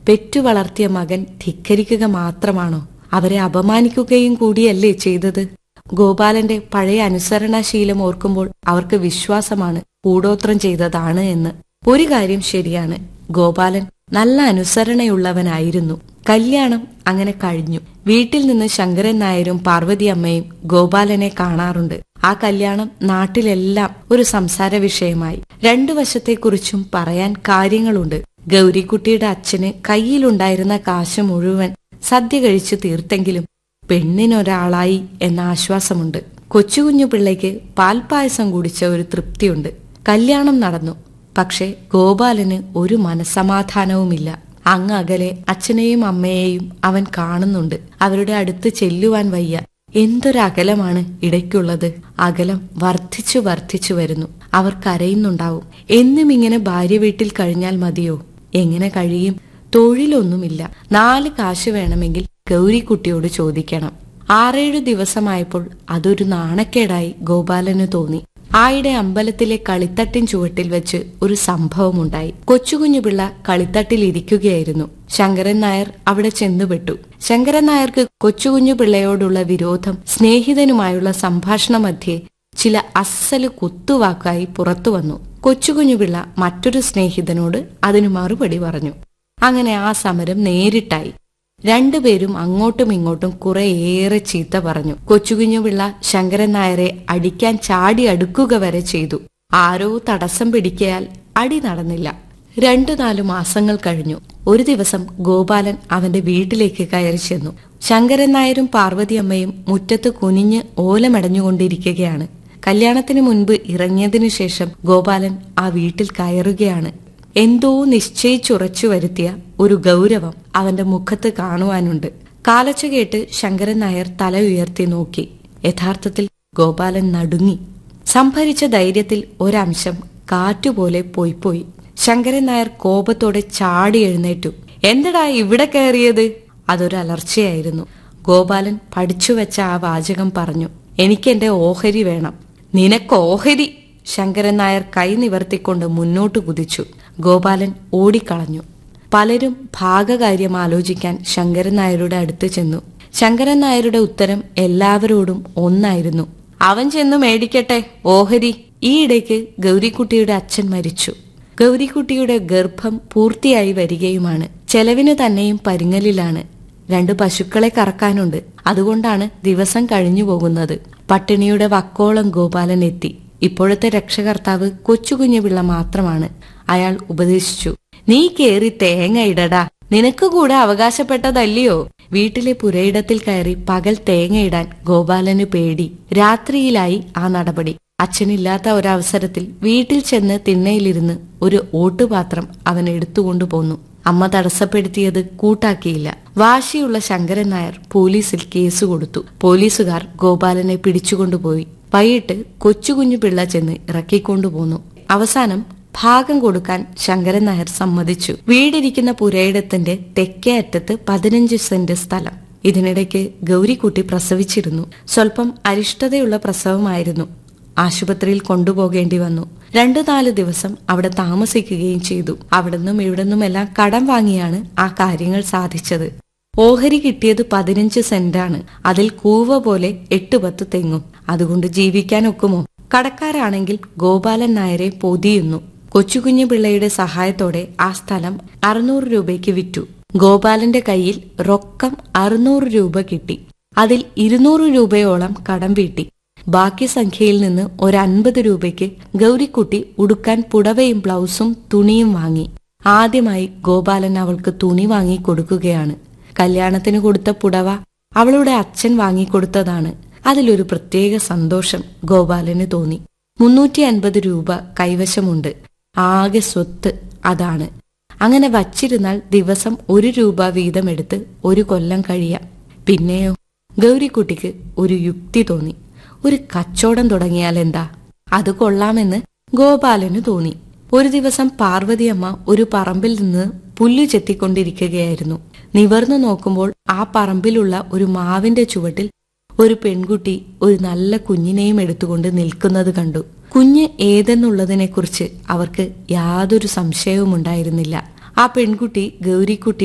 പെറ്റു വളർത്തിയ മകൻ ധിക്കരിക്കുക മാത്രമാണോ അവരെ അപമാനിക്കുകയും കൂടിയല്ലേ ചെയ്തത് ഗോപാലന്റെ പഴയ അനുസരണാശീലം ഓർക്കുമ്പോൾ അവർക്ക് വിശ്വാസമാണ് കൂടോത്രം ചെയ്തതാണ് എന്ന് ഒരു കാര്യം ശരിയാണ് ഗോപാലൻ നല്ല അനുസരണയുള്ളവനായിരുന്നു കല്യാണം അങ്ങനെ കഴിഞ്ഞു വീട്ടിൽ നിന്ന് ശങ്കരൻ നായരും പാർവതി അമ്മയും ഗോപാലനെ കാണാറുണ്ട് ആ കല്യാണം നാട്ടിലെല്ലാം ഒരു സംസാര വിഷയമായി രണ്ടു വശത്തെക്കുറിച്ചും പറയാൻ കാര്യങ്ങളുണ്ട് ഗൗരിക്കുട്ടിയുടെ അച്ഛന് കയ്യിലുണ്ടായിരുന്ന കാശ് മുഴുവൻ സദ്യ കഴിച്ചു തീർത്തെങ്കിലും പെണ്ണിനൊരാളായി എന്ന ആശ്വാസമുണ്ട് കൊച്ചുകുഞ്ഞു പിള്ളയ്ക്ക് പാൽപ്പായസം കുടിച്ച ഒരു തൃപ്തിയുണ്ട് കല്യാണം നടന്നു പക്ഷെ ഗോപാലന് ഒരു മനസമാധാനവുമില്ല അങ്ങ് അകലെ അച്ഛനെയും അമ്മയെയും അവൻ കാണുന്നുണ്ട് അവരുടെ അടുത്ത് ചെല്ലുവാൻ വയ്യ എന്തൊരകലമാണ് ഇടയ്ക്കുള്ളത് അകലം വർദ്ധിച്ചു വർദ്ധിച്ചു വരുന്നു അവർ കരയുന്നുണ്ടാവും എന്നും ഇങ്ങനെ ഭാര്യ വീട്ടിൽ കഴിഞ്ഞാൽ മതിയോ എങ്ങനെ കഴിയും തൊഴിലൊന്നുമില്ല നാല് കാശ് വേണമെങ്കിൽ ഗൗരിക്കുട്ടിയോട് ചോദിക്കണം ആറേഴു ദിവസമായപ്പോൾ അതൊരു നാണക്കേടായി ഗോപാലന് തോന്നി ആയിടെ അമ്പലത്തിലെ കളിത്തട്ടിൻ ചുവട്ടിൽ വെച്ച് ഒരു സംഭവമുണ്ടായി കൊച്ചുകുഞ്ഞു പിള്ള കളിത്തട്ടിൽ ഇരിക്കുകയായിരുന്നു ശങ്കരൻ നായർ അവിടെ ചെന്നുപെട്ടു ശങ്കരൻ നായർക്ക് കൊച്ചുകുഞ്ഞു പിള്ളയോടുള്ള വിരോധം സ്നേഹിതനുമായുള്ള സംഭാഷണ മധ്യേ ചില അസ്സല് കുത്തുവാക്കായി പുറത്തു വന്നു കൊച്ചുകുഞ്ഞുപിള്ള മറ്റൊരു സ്നേഹിതനോട് അതിനു മറുപടി പറഞ്ഞു അങ്ങനെ ആ സമരം നേരിട്ടായി രണ്ടുപേരും അങ്ങോട്ടും ഇങ്ങോട്ടും കുറെ ഏറെ ചീത്ത പറഞ്ഞു കൊച്ചുകുഞ്ഞുപിള്ള ശങ്കരൻ നായരെ അടിക്കാൻ ചാടി അടുക്കുക വരെ ചെയ്തു ആരോ തടസ്സം പിടിക്കയാൽ അടി നടന്നില്ല രണ്ടു നാലു മാസങ്ങൾ കഴിഞ്ഞു ഒരു ദിവസം ഗോപാലൻ അവന്റെ വീട്ടിലേക്ക് കയറി ചെന്നു ശങ്കരൻ നായരും പാർവതിയമ്മയും മുറ്റത്ത് കുനിഞ്ഞ് ഓലമെടഞ്ഞുകൊണ്ടിരിക്കുകയാണ് കല്യാണത്തിന് മുൻപ് ഇറങ്ങിയതിനു ശേഷം ഗോപാലൻ ആ വീട്ടിൽ കയറുകയാണ് എന്തോ നിശ്ചയിച്ചുറച്ചു വരുത്തിയ ഒരു ഗൗരവം അവന്റെ മുഖത്ത് കാണുവാനുണ്ട് കാലച്ച കേട്ട് ശങ്കരൻ നായർ തല ഉയർത്തി നോക്കി യഥാർത്ഥത്തിൽ ഗോപാലൻ നടുങ്ങി സംഭരിച്ച ധൈര്യത്തിൽ ഒരംശം കാറ്റുപോലെ പോയിപ്പോയി ശങ്കരൻ നായർ കോപത്തോടെ ചാടി എഴുന്നേറ്റു എന്തടാ ഇവിടെ കയറിയത് അതൊരു അലർച്ചയായിരുന്നു ഗോപാലൻ പഠിച്ചുവെച്ച ആ വാചകം പറഞ്ഞു എനിക്കെന്റെ ഓഹരി വേണം നിനക്ക് ഓഹരി ശങ്കരൻ നായർ കൈ നിവർത്തിക്കൊണ്ട് മുന്നോട്ട് കുതിച്ചു ഗോപാലൻ ഓടിക്കളഞ്ഞു പലരും ഭാഗകാര്യം ആലോചിക്കാൻ ശങ്കരൻ നായരുടെ അടുത്ത് ചെന്നു ശങ്കരൻ നായരുടെ ഉത്തരം എല്ലാവരോടും ഒന്നായിരുന്നു അവൻ ചെന്നു മേടിക്കട്ടെ ഓഹരി ഈയിടയ്ക്ക് ഗൗരിക്കുട്ടിയുടെ അച്ഛൻ മരിച്ചു ഗൗരിക്കുട്ടിയുടെ ഗർഭം പൂർത്തിയായി വരികയുമാണ് ചെലവിന് തന്നെയും പരിങ്ങലിലാണ് രണ്ടു പശുക്കളെ കറക്കാനുണ്ട് അതുകൊണ്ടാണ് ദിവസം കഴിഞ്ഞു പോകുന്നത് പട്ടിണിയുടെ വക്കോളം ഗോപാലൻ എത്തി ഇപ്പോഴത്തെ രക്ഷകർത്താവ് കൊച്ചുകുഞ്ഞുപിള്ള മാത്രമാണ് അയാൾ ഉപദേശിച്ചു നീ കേറി തേങ്ങ ഇടടാ നിനക്ക് കൂടെ അവകാശപ്പെട്ടതല്ലയോ വീട്ടിലെ പുരയിടത്തിൽ കയറി പകൽ തേങ്ങയിടാൻ ഗോപാലന് പേടി രാത്രിയിലായി ആ നടപടി അച്ഛനില്ലാത്ത ഒരവസരത്തിൽ വീട്ടിൽ ചെന്ന് തിണ്ണയിലിരുന്ന് ഒരു ഓട്ടുപാത്രം അവൻ എടുത്തുകൊണ്ടു പോന്നു അമ്മ തടസ്സപ്പെടുത്തിയത് കൂട്ടാക്കിയില്ല വാശിയുള്ള ശങ്കരൻ നായർ പോലീസിൽ കേസ് കൊടുത്തു പോലീസുകാർ ഗോപാലനെ പിടിച്ചുകൊണ്ടുപോയി വൈകിട്ട് കൊച്ചുകുഞ്ഞു പിള്ള ചെന്ന് ഇറക്കിക്കൊണ്ടുപോന്നു അവസാനം ഭാഗം കൊടുക്കാൻ ശങ്കരൻ നായർ സമ്മതിച്ചു വീടിരിക്കുന്ന പുരയിടത്തിന്റെ തെക്കേ അറ്റത്ത് പതിനഞ്ച് സെന്റ് സ്ഥലം ഇതിനിടയ്ക്ക് ഗൗരിക്കുട്ടി പ്രസവിച്ചിരുന്നു സ്വല്പം അരിഷ്ടതയുള്ള പ്രസവമായിരുന്നു ആശുപത്രിയിൽ കൊണ്ടുപോകേണ്ടി വന്നു രണ്ടു നാല് ദിവസം അവിടെ താമസിക്കുകയും ചെയ്തു അവിടുന്നും ഇവിടുന്നുമെല്ലാം കടം വാങ്ങിയാണ് ആ കാര്യങ്ങൾ സാധിച്ചത് ഓഹരി കിട്ടിയത് പതിനഞ്ച് സെന്റാണ് അതിൽ കൂവ പോലെ എട്ട് പത്ത് തെങ്ങും അതുകൊണ്ട് ജീവിക്കാൻ ഒക്കുമോ കടക്കാരാണെങ്കിൽ ഗോപാലൻ നായരെ പൊതിയുന്നു കൊച്ചുകുഞ്ഞു പിള്ളയുടെ സഹായത്തോടെ ആ സ്ഥലം അറുന്നൂറ് രൂപയ്ക്ക് വിറ്റു ഗോപാലന്റെ കയ്യിൽ റൊക്കം അറുന്നൂറ് രൂപ കിട്ടി അതിൽ ഇരുന്നൂറ് രൂപയോളം കടം വീട്ടി ബാക്കി സംഖ്യയിൽ നിന്ന് ഒരു അൻപത് രൂപയ്ക്ക് ഗൗരിക്കുട്ടി ഉടുക്കാൻ പുടവയും ബ്ലൗസും തുണിയും വാങ്ങി ആദ്യമായി ഗോപാലൻ അവൾക്ക് തുണി വാങ്ങി കൊടുക്കുകയാണ് കല്യാണത്തിന് കൊടുത്ത പുടവ അവളുടെ അച്ഛൻ വാങ്ങിക്കൊടുത്തതാണ് അതിലൊരു പ്രത്യേക സന്തോഷം ഗോപാലന് തോന്നി മുന്നൂറ്റി അൻപത് രൂപ കൈവശമുണ്ട് ആകെ സ്വത്ത് അതാണ് അങ്ങനെ വച്ചിരുന്നാൽ ദിവസം ഒരു രൂപ വീതമെടുത്ത് ഒരു കൊല്ലം കഴിയാം പിന്നെയോ ഗൗരിക്കുട്ടിക്ക് ഒരു യുക്തി തോന്നി ഒരു കച്ചവടം തുടങ്ങിയാൽ എന്താ അത് കൊള്ളാമെന്ന് ഗോപാലന് തോന്നി ഒരു ദിവസം പാർവതിയമ്മ ഒരു പറമ്പിൽ നിന്ന് പുല്ലു ചെത്തിക്കൊണ്ടിരിക്കുകയായിരുന്നു നിവർന്നു നോക്കുമ്പോൾ ആ പറമ്പിലുള്ള ഒരു മാവിന്റെ ചുവട്ടിൽ ഒരു പെൺകുട്ടി ഒരു നല്ല കുഞ്ഞിനെയും എടുത്തുകൊണ്ട് നിൽക്കുന്നത് കണ്ടു കുഞ്ഞ് ഏതെന്നുള്ളതിനെക്കുറിച്ച് അവർക്ക് യാതൊരു സംശയവും ഉണ്ടായിരുന്നില്ല ആ പെൺകുട്ടി ഗൗരിക്കുട്ടി